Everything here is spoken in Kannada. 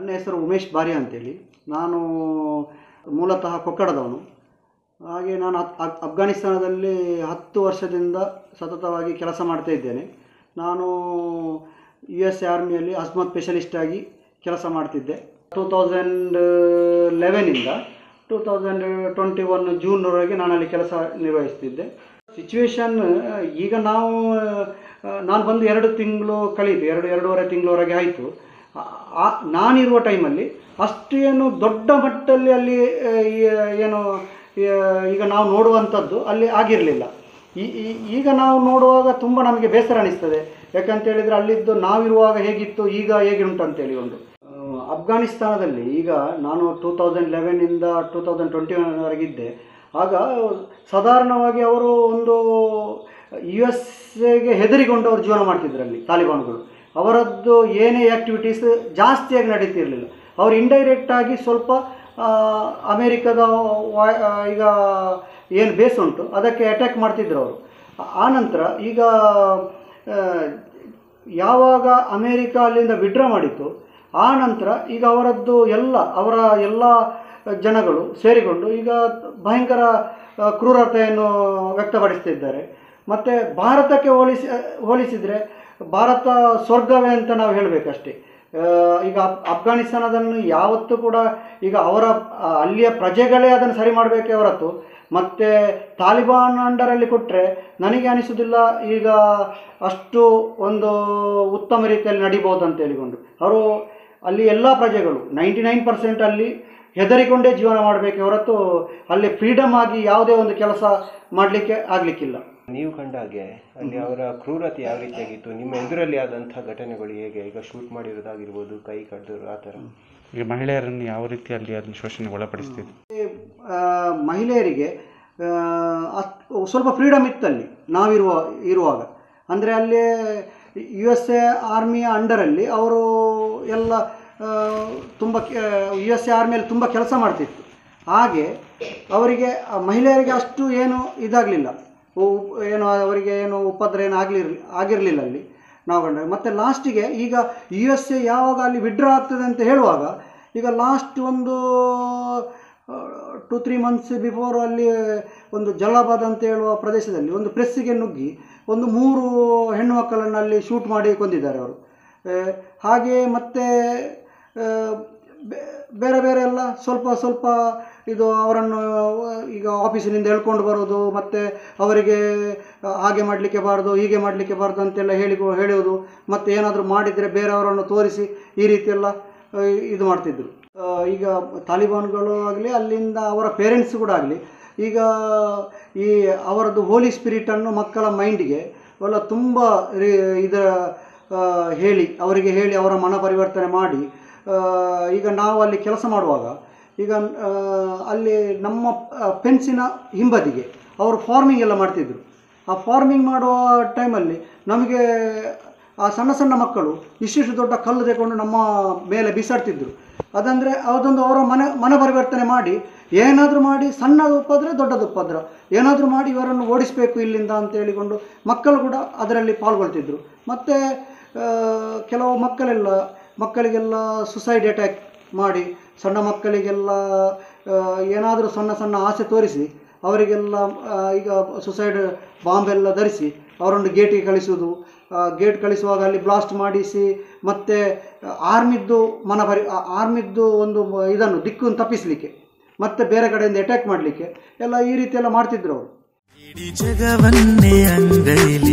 ನನ್ನ ಹೆಸರು ಉಮೇಶ್ ಬಾರಿ ಅಂತೇಳಿ ನಾನು ಮೂಲತಃ ಕೊಕ್ಕಡದವನು ಹಾಗೆ ನಾನು ಅಫ್- ಅಫ್- ಅಫ್ಘಾನಿಸ್ತಾನದಲ್ಲಿ ಹತ್ತು ವರ್ಷದಿಂದ ಸತತವಾಗಿ ಕೆಲಸ ಮಾಡ್ತಾ ಇದ್ದೇನೆ ನಾನು ಯು ಎಸ್ ಆರ್ಮಿಯಲ್ಲಿ ಅಸ್ಮತ್ ಸ್ಪೆಷಲಿಸ್ಟ್ ಆಗಿ ಕೆಲಸ ಮಾಡ್ತಿದ್ದೆ ಟೂ ತೌಸಂಡ್ ಲೆವೆನಿಂದ ಟೂ ತೌಸಂಡ್ ಟ್ವೆಂಟಿ ಒನ್ ಜೂನ್ವರೆಗೆ ನಾನು ಅಲ್ಲಿ ಕೆಲಸ ನಿರ್ವಹಿಸ್ತಿದ್ದೆ ಸಿಚುವೇಶನ್ ಈಗ ನಾವು ಆ, ನಾನು ಬಂದು ಎರಡು ತಿಂಗಳು ಕಳೀತು ಎರಡು ಎರಡೂವರೆ ತಿಂಗಳವರೆಗೆ ಆಯಿತು ಆ- ನಾನಿರುವ ಟೈಮಲ್ಲಿ ಅಷ್ಟು ಏನು ದೊಡ್ಡ ಮಟ್ಟದಲ್ಲಿ ಅಲ್ಲಿ ಆ, ಈ- ಏನು ಈ, ಈಗ ನಾವು ನೋಡುವಂಥದ್ದು ಅಲ್ಲಿ ಆಗಿರಲಿಲ್ಲ ಈ- ಈ- ಈಗ ನಾವು ನೋಡುವಾಗ ತುಂಬ ನಮಗೆ ಬೇಸರ ಅನಿಸ್ತದೆ ಯಾಕಂತ ಹೇಳಿದರೆ ಅಲ್ಲಿದ್ದು ನಾವಿರುವಾಗ ಹೇಗಿತ್ತು ಈಗ ಹೇಗೆ ಉಂಟು ಅಂತೇಳಿ ಒಂದು ಆ, ಅಫ್ಘಾನಿಸ್ತಾನದಲ್ಲಿ ಈಗ ನಾನು ಟೂ ತೌಸಂಡ್ ಲೆವೆನಿಂದ ಟೂ ತೌಸಂಡ್ ಟ್ವೆಂಟಿ ಒನ್ವರೆಗಿದ್ದೆ ಆಗ ಸಾಧಾರಣವಾಗಿ ಅವರು ಒಂದು ಯು ಎಸ್ ಎಗೆ ಹೆದರಿಕೊಂಡು ಅವರು ಜೀವನ ಮಾಡ್ತಿದ್ರಲ್ಲಿ ತಾಲಿಬಾನ್ಗಳು ಅವರದ್ದು ಏನೇ ಆ್ಯಕ್ಟಿವಿಟೀಸ್ ಜಾಸ್ತಿಯಾಗಿ ನಡೀತಿರಲಿಲ್ಲ ಅವರು ಇಂಡೈರೆಕ್ಟ್ ಆಗಿ ಸ್ವಲ್ಪ ಆ, ಅಮೇರಿಕದ ವಾ- ಆ, ಈಗ ಏನು ಬೇಸ್ ಉಂಟು ಅದಕ್ಕೆ ಅಟ್ಯಾಕ್ ಮಾಡ್ತಿದ್ರು ಅವರು ಆನಂತರ ಈಗ ಆ, ಯಾವಾಗ ಅಮೇರಿಕ ಅಲ್ಲಿಂದ ವಿಡ್ರಾ ಮಾಡಿತ್ತು ಆ ನಂತರ ಈಗ ಅವರದ್ದು ಎಲ್ಲ ಅವರ ಎಲ್ಲ ಜನಗಳು ಸೇರಿಕೊಂಡು ಈಗ ಭಯಂಕರ ಆ, ಕ್ರೂರತೆಯನ್ನು ವ್ಯಕ್ತಪಡಿಸ್ತಿದ್ದಾರೆ ಮತ್ತು ಭಾರತಕ್ಕೆ ಹೋಲಿಸಿ ಹೋಲಿಸಿದರೆ ಭಾರತ ಸ್ವರ್ಗವೇ ಅಂತ ನಾವು ಹೇಳಬೇಕಷ್ಟೇ ಆ, ಈಗ ಅಫ್- ಅಫ್ಘಾನಿಸ್ತಾನದನ್ನು ಯಾವತ್ತೂ ಕೂಡ ಈಗ ಅವರ ಆ, ಅಲ್ಲಿಯ ಪ್ರಜೆಗಳೇ ಅದನ್ನು ಸರಿ ಮಾಡಬೇಕೇ ಹೊರತು ಮತ್ತು ತಾಲಿಬಾನ್ ಅಂಡರಲ್ಲಿ ಕೊಟ್ಟರೆ ನನಗೆ ಅನಿಸೋದಿಲ್ಲ ಈಗ ಅಷ್ಟು ಒಂದು ಉತ್ತಮ ರೀತಿಯಲ್ಲಿ ನಡಿಬೋದು ಅಂತ ಹೇಳಿಕೊಂಡು ಅವರು ಅಲ್ಲಿ ಎಲ್ಲ ಪ್ರಜೆಗಳು ನೈಂಟಿ ನೈನ್ ಪರ್ಸೆಂಟ್ ಅಲ್ಲಿ ಹೆದರಿಕೊಂಡೇ ಜೀವನ ಮಾಡಬೇಕೆ ಹೊರತು ಅಲ್ಲಿ ಫ್ರೀಡಮ್ ಆಗಿ ಯಾವುದೇ ಒಂದು ಕೆಲಸ ಮಾಡಲಿಕ್ಕೆ ಆಗಲಿಕ್ಕಿಲ್ಲ ನೀವು ಕಂಡ ಹಾಗೆ ಅಲ್ಲಿ ಅವರ ಕ್ರೂರತೆ ಯಾವ ರೀತಿಯಾಗಿತ್ತು ನಿಮ್ಮ ಎದುರಲ್ಲಿ ಆದಂತಹ ಘಟನೆಗಳು ಹೇಗೆ ಈಗ ಶೂಟ್ ಮಾಡಿರೋದಾಗಿರ್ಬೋದು ಕೈ ಕಡ್ದರು ಆ ಥರ ಈಗ ಮಹಿಳೆಯರನ್ನು ಯಾವ ರೀತಿ ಅಲ್ಲಿ ಅದನ್ನು ಶೋಷಣೆಗೆ ಒಳಪಡಿಸ್ತಿದ್ರು ಆ, ಮಹಿಳೆಯರಿಗೆ ಆ, ಅಷ್ಟ್- ಸ್ವಲ್ಪ ಫ್ರೀಡಮ್ ಇತ್ತಲ್ಲಿ ನಾವಿರುವ ಇರುವಾಗ ಅಂದರೆ ಅಲ್ಲಿ ಯು ಎಸ್ ಎ ಆರ್ಮಿಯ ಅಂಡರಲ್ಲಿ ಅವರು ಎಲ್ಲ ಆ, ತುಂಬ ಯು ಎಸ್ ಎ ಆರ್ಮಿಯಲ್ಲಿ ತುಂಬ ಕೆಲಸ ಮಾಡ್ತಿತ್ತು ಹಾಗೆ ಅವರಿಗೆ ಆ ಮಹಿಳೆಯರಿಗೆ ಅಷ್ಟು ಏನು ಇದಾಗಲಿಲ್ಲ ಏನು ಅವರಿಗೆ ಏನು ಉಪದ್ರ ಏನು ಆಗಲಿರ್ ಆಗಿರಲಿಲ್ಲ ಅಲ್ಲಿ ನಾವು ಕಂಡ ಮತ್ತು ಲಾಸ್ಟಿಗೆ ಈಗ ಯು ಎಸ್ ಎ ಯಾವಾಗ ಅಲ್ಲಿ ವಿಡ್ರಾ ಆಗ್ತದೆ ಅಂತ ಹೇಳುವಾಗ ಈಗ ಲಾಸ್ಟ್ ಒಂದು ಟು ತ್ರೀ ಮಂತ್ಸ್ ಬಿಫೋರ್ ಅಲ್ಲಿ ಒಂದು ಜಲಾಬಾದ್ ಅಂತ ಹೇಳುವ ಪ್ರದೇಶದಲ್ಲಿ ಒಂದು ಪ್ರೆಸ್ಸಿಗೆ ನುಗ್ಗಿ ಒಂದು ಮೂರು ಹೆಣ್ಣು ಮಕ್ಕಳನ್ನು ಅಲ್ಲಿ ಶೂಟ್ ಮಾಡಿ ಕೊಂದಿದ್ದಾರೆ ಅವರು ಆ, ಹಾಗೆ ಮತ್ತು ಆ, ಬೆ- ಬೇರೆ ಬೇರೆ ಎಲ್ಲ ಸ್ವಲ್ಪ ಸ್ವಲ್ಪ ಇದು ಅವರನ್ನು ಈಗ ಆಫೀಸಿನಿಂದ ಹೇಳ್ಕೊಂಡು ಬರೋದು ಮತ್ತು ಅವರಿಗೆ ಆ, ಹಾಗೆ ಮಾಡಲಿಕ್ಕೆ ಬಾರ್ದು ಹೀಗೆ ಮಾಡಲಿಕ್ಕೆ ಬಾರ್ದು ಅಂತೆಲ್ಲ ಹೇಳಿ ಹೇಳುವುದು ಮತ್ತು ಏನಾದರೂ ಮಾಡಿದರೆ ಬೇರೆಯವರನ್ನು ತೋರಿಸಿ ಈ ರೀತಿಯೆಲ್ಲ ಆ, ಇದು ಮಾಡ್ತಿದ್ರು ಆ, ಈಗ ತಾಲಿಬಾನ್ಗಳು ಆಗಲಿ ಅಲ್ಲಿಂದ ಅವರ ಪೇರೆಂಟ್ಸ್ ಕೂಡ ಆಗಲಿ ಈಗ ಈ ಅವರದ್ದು ಹೋಲಿ ಸ್ಪಿರಿಟನ್ನು ಮಕ್ಕಳ ಮೈಂಡಿಗೆ ಎಲ್ಲ ತುಂಬ ಇದರ ಆ, ಹೇಳಿ ಅವರಿಗೆ ಹೇಳಿ ಅವರ ಮನ ಪರಿವರ್ತನೆ ಮಾಡಿ ಆ, ಈಗ ನಾವು ಅಲ್ಲಿ ಕೆಲಸ ಮಾಡುವಾಗ ಈಗ ಆ, ಅಲ್ಲಿ ನಮ್ಮ ಪೆನ್ಸಿನ ಹಿಂಬದಿಗೆ ಅವರು ಫಾರ್ಮಿಂಗ್ ಎಲ್ಲ ಮಾಡ್ತಿದ್ರು ಆ ಫಾರ್ಮಿಂಗ್ ಮಾಡುವ ಟೈಮಲ್ಲಿ ನಮಗೆ ಆ ಸಣ್ಣ ಸಣ್ಣ ಮಕ್ಕಳು ಇಷ್ಟಿಷ್ಟು ದೊಡ್ಡ ಕಲ್ಲು ತಗೊಂಡು ನಮ್ಮ ಮೇಲೆ ಬಿಸಾಡ್ತಿದ್ರು ಅದಂದರೆ ಅದೊಂದು ಅವರ ಮನ ಮನ ಪರಿವರ್ತನೆ ಮಾಡಿ ಏನಾದರೂ ಮಾಡಿ ಸಣ್ಣದು ಉಪದ್ರ ದೊಡ್ಡದು ಉಪದ್ರ ಏನಾದರೂ ಮಾಡಿ ಇವರನ್ನು ಓಡಿಸಬೇಕು ಇಲ್ಲಿಂದ ಅಂತ ಹೇಳಿಕೊಂಡು ಮಕ್ಕಳು ಕೂಡ ಅದರಲ್ಲಿ ಪಾಲ್ಗೊಳ್ತಿದ್ರು ಮತ್ತು ಕೆಲವು ಮಕ್ಕಳೆಲ್ಲ ಮಕ್ಕಳಿಗೆಲ್ಲ ಸುಸೈಡ್ ಅಟ್ಯಾಕ್ ಮಾಡಿ ಸಣ್ಣ ಮಕ್ಕಳಿಗೆಲ್ಲ ಏನಾದರೂ ಸಣ್ಣ ಸಣ್ಣ ಆಸೆ ತೋರಿಸಿ ಅವರಿಗೆಲ್ಲ ಆ, ಈಗ ಸುಸೈಡ್ ಬಾಂಬೆಲ್ಲ ಧರಿಸಿ ಅವರನ್ನು ಗೇಟಿಗೆ ಕಳಿಸುವುದು ಗೇಟ್ ಕಳಿಸುವಾಗ ಅಲ್ಲಿ ಬ್ಲಾಸ್ಟ್ ಮಾಡಿಸಿ ಮತ್ತು ಆರ್ಮಿದ್ದು ಮನಪರಿ ಆರ್ಮಿದ್ದು ಒಂದು ಮ- ಇದನ್ನು ದಿಕ್ಕನ್ನು ತಪ್ಪಿಸಲಿಕ್ಕೆ ಮತ್ತು ಬೇರೆ ಕಡೆಯಿಂದ ಅಟ್ಯಾಕ್ ಮಾಡಲಿಕ್ಕೆ ಎಲ್ಲ ಈ ರೀತಿ ಎಲ್ಲ ಮಾಡ್ತಿದ್ರು ಅವರು ಇಡೀ ಜಗವನ್ನೇ ಅಂಗೈಲಿ